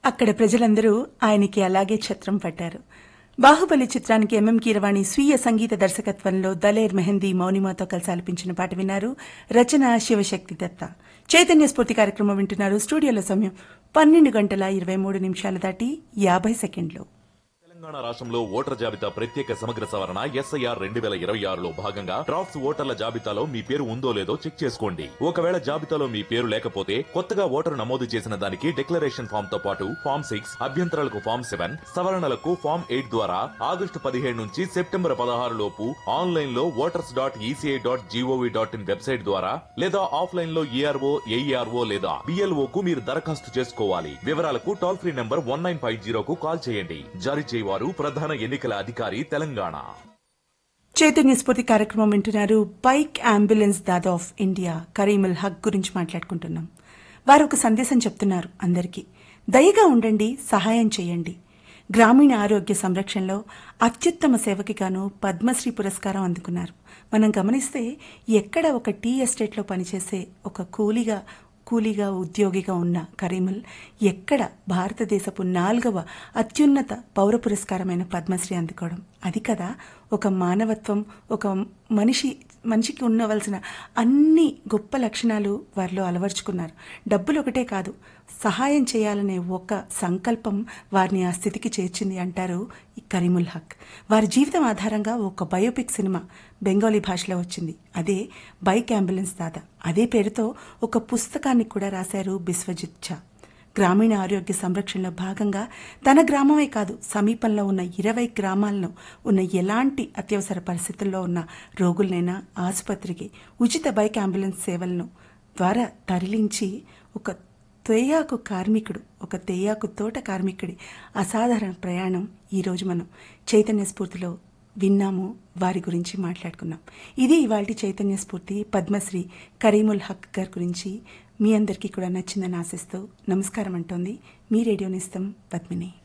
అక్కడ ప్రజలందరూ ఆయనకి అలాగే ఛత్రం పట్టారు బాహుబలి చిత్రానికి ఎంఎం కీరవాణి స్వీయ సంగీత దర్శకత్వంలో దలేర్ మెహందీ మౌనిమాతో కలిసి ఆలపించిన పాట విన్నారు రచన శివశక్తి దత్త చైతన్య స్ఫూర్తి కార్యక్రమం వింటున్నారు స్టూడియోలో సమయం పన్నెండు గంటల ఇరవై మూడు నిమిషాలు దాటి యాభై సెకండ్లు తెలంగాణ రాష్ట్రంలో ఓటర్ జాబితా ప్రత్యేక సమగ్ర సవరణ ఎస్ఐఆర్ రెండు వేల ఇరవై ఆరులో భాగంగా డ్రాఫ్ట్స్ ఓటర్ల జాబితాలో మీ పేరు ఉందో లేదో చెక్ చేసుకోండి ఒకవేళ జాబితాలో మీ పేరు లేకపోతే కొత్తగా ఓటరు నమోదు చేసిన దానికి డిక్లరేషన్ ఫామ్ తో పాటు ఫామ్ సిక్స్ అభ్యంతరాలకు ఫామ్ సెవెన్ సవరణలకు ఫామ్ ఎయిట్ ద్వారా ఆగస్టు పదిహేడు నుంచి సెప్టెంబర్ పదహారు లోపు ఆన్లైన్ లో voters dot ECI dot GOV dot in website ద్వారా లేదా ఆఫ్లైన్ లో ఈఆర్ఓ ఏఈఆర్ఓ లేదా బిఎల్ఓ కు మీరు దరఖాస్తు చేసుకోవాలి వివరాలకు toll free number one nine five జీరోకు కాల్ చేయండి జారీ చేయవారు ప్రధాన ఎన్నికల అధికారి తెలంగాణ చైతన్య స్ఫూర్తి కార్యక్రమం వింటున్నారు bike ambulance Dada of India Karimul Haq గురించి మాట్లాడుకుంటున్నాం వారు ఒక సందేశం చెప్తున్నారు అందరికీ దయగా ఉండండి సహాయం చేయండి గ్రామీణ ఆరోగ్య సంరక్షణలో అత్యుత్తమ సేవకి గాను పద్మశ్రీ పురస్కారం అందుకున్నారు మనం గమనిస్తే ఎక్కడ ఒక టీ ఎస్టేట్లో పనిచేసే ఒక కూలీగా కూలీగా ఉద్యోగిగా ఉన్న కరీముల్ ఎక్కడ భారతదేశపు నాలుగవ అత్యున్నత పౌర పురస్కారమైన పద్మశ్రీ అందుకోవడం అది కదా ఒక మానవత్వం ఒక మనిషి మనిషికి ఉండవలసిన అన్ని గొప్ప లక్షణాలు వారిలో అలవర్చుకున్నారు డబ్బులు ఒకటే కాదు సహాయం చేయాలనే ఒక సంకల్పం వారిని ఆ స్థితికి చేర్చింది అంటారు ఈ కరీముల్ హక్ వారి జీవితం ఆధారంగా ఒక బయోపిక్ సినిమా బెంగాలీ భాషలో వచ్చింది అదే బైక్ అంబులెన్స్ దాదా అదే పేరుతో ఒక పుస్తకాన్ని కూడా రాశారు బిస్వజిత్ ఝా గ్రామీణ ఆరోగ్య సంరక్షణలో భాగంగా తన గ్రామమే కాదు సమీపంలో ఉన్న ఇరవై గ్రామాల్లో ఉన్న ఎలాంటి అత్యవసర పరిస్థితుల్లో ఉన్న రోగులనైనా ఆసుపత్రికి ఉచిత బైక్ అంబులెన్స్ సేవలను ద్వారా తరలించి ఒక తేయాకు కార్మికుడు ఒక తేయాకు తోట కార్మికుడి అసాధారణ ప్రయాణం ఈరోజు మనం చైతన్య స్ఫూర్తిలో విన్నాము వారి గురించి మాట్లాడుకున్నాం ఇది ఇవాళ చైతన్య స్ఫూర్తి పద్మశ్రీ కరీముల్ హక్ గారి గురించి మీ అందరికీ కూడా నచ్చిందని ఆశిస్తూ నమస్కారం అంటోంది మీ రేడియోనిస్తాం పద్మిని